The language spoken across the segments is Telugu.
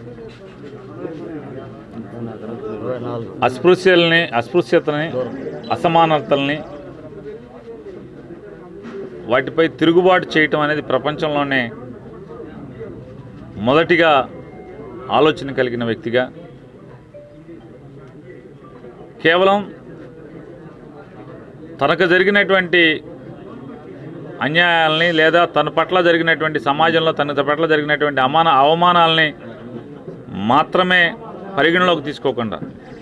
అస్పృశ్యల్ని అస్పృశ్యతని అసమానతల్ని వాటిపై తిరుగుబాటు చేయటం అనేది ప్రపంచంలోనే మొదటిగా ఆలోచన కలిగిన వ్యక్తిగా కేవలం తనకు జరిగినటువంటి అన్యాయాల్ని లేదా తన పట్ల జరిగినటువంటి సమాజంలో తన పట్ల జరిగినటువంటి అమాన అవమానాలని మాత్రమే పరిగణలోకి తీసుకోకుండా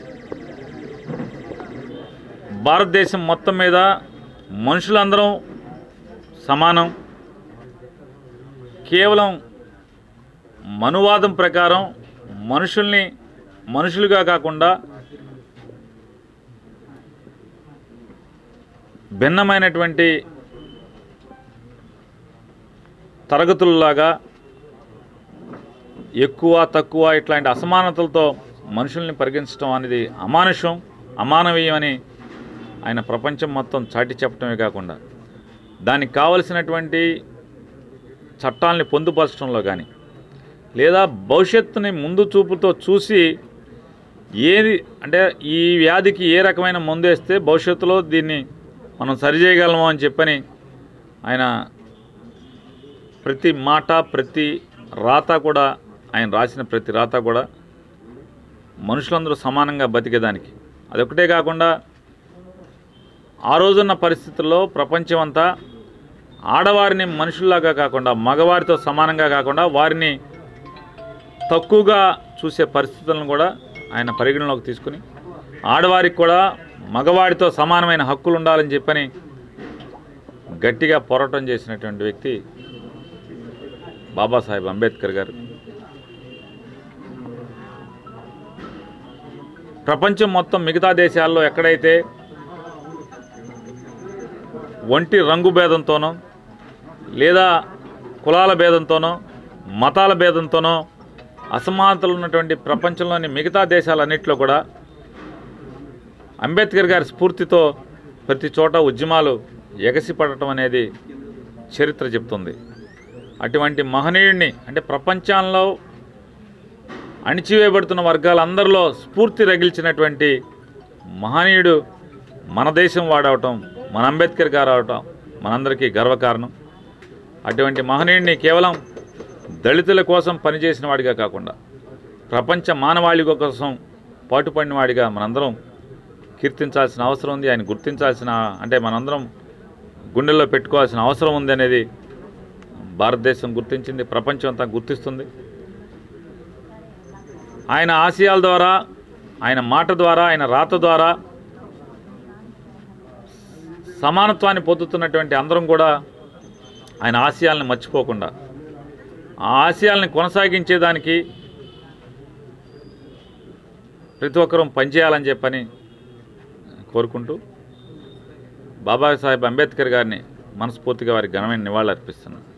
భారతదేశం మొత్తం మీద మనుషులందరం సమానం కేవలం మనువాదం ప్రకారం మనుషుల్ని మనుషులుగా కాకుండా భిన్నమైనటువంటి తరగతుల్లాగా ఎక్కువ తక్కువ ఇట్లాంటి అసమానతలతో మనుషుల్ని పరిగణించడం అనేది అమానుషం అమానవీయం అని ఆయన ప్రపంచం మొత్తం చాటి చెప్పడమే కాకుండా దానికి కావలసినటువంటి చట్టాలని పొందుపరచడంలో కానీ లేదా భవిష్యత్తుని ముందు చూపుతో చూసి ఏది అంటే ఈ వ్యాధికి ఏ రకమైన మందు వేస్తే భవిష్యత్తులో దీన్ని మనం సరిచేయగలము అని చెప్పని ఆయన ప్రతి మాట ప్రతి రాత కూడా ఆయన రాసిన ప్రతి రాత కూడా మనుషులందరూ సమానంగా బతికేదానికి అదొకటే కాకుండా ఆ రోజున్న పరిస్థితుల్లో ప్రపంచం అంతా ఆడవారిని మనుషుల్లాగా కాకుండా మగవారితో సమానంగా కాకుండా వారిని తక్కువగా చూసే పరిస్థితులను కూడా ఆయన పరిగణలోకి తీసుకుని ఆడవారికి కూడా మగవాడితో సమానమైన హక్కులు ఉండాలని చెప్పని గట్టిగా పోరాటం చేసినటువంటి వ్యక్తి బాబాసాహెబ్ అంబేద్కర్ గారు ప్రపంచం మొత్తం మిగతా దేశాల్లో ఎక్కడైతే ఒంటి రంగు భేదంతోనో లేదా కులాల భేదంతోనో మతాల భేదంతోనో అసమానతలు ఉన్నటువంటి ప్రపంచంలోని మిగతా దేశాలన్నింటిలో కూడా అంబేద్కర్ గారి స్ఫూర్తితో ప్రతి చోట ఉద్యమాలు ఎగసిపడటం అనేది చరిత్ర చెప్తుంది అటువంటి మహనీయుడిని అంటే ప్రపంచంలో అణిచివేయబడుతున్న వర్గాలందరిలో స్ఫూర్తి రగిల్చినటువంటి మహనీయుడు మన దేశం వాడవటం మన అంబేద్కర్ గారు అవటం మనందరికీ గర్వకారణం అటువంటి మహనీయుడిని కేవలం దళితుల కోసం పనిచేసిన వాడిగా కాకుండా ప్రపంచ మానవాళి కోసం పాటుపడిన వాడిగా మనందరం కీర్తించాల్సిన అవసరం ఉంది ఆయన గుర్తించాల్సిన అంటే మనందరం గుండెల్లో పెట్టుకోవాల్సిన అవసరం ఉంది అనేది భారతదేశం గుర్తించింది ప్రపంచం అంతా గుర్తిస్తుంది ఆయన ఆశయాల ద్వారా ఆయన మాట ద్వారా ఆయన రాత ద్వారా సమానత్వాన్ని పొందుతున్నటువంటి అందరం కూడా ఆయన ఆశయాలను మర్చిపోకుండా ఆ ఆశయాల్ని కొనసాగించేదానికి ప్రతి ఒక్కరూ పనిచేయాలని చెప్పని కోరుకుంటూ బాబాసాహెబ్ అంబేద్కర్ గారిని మనస్ఫూర్తిగా వారికి ఘనమైన నివాళులు అర్పిస్తున్నాను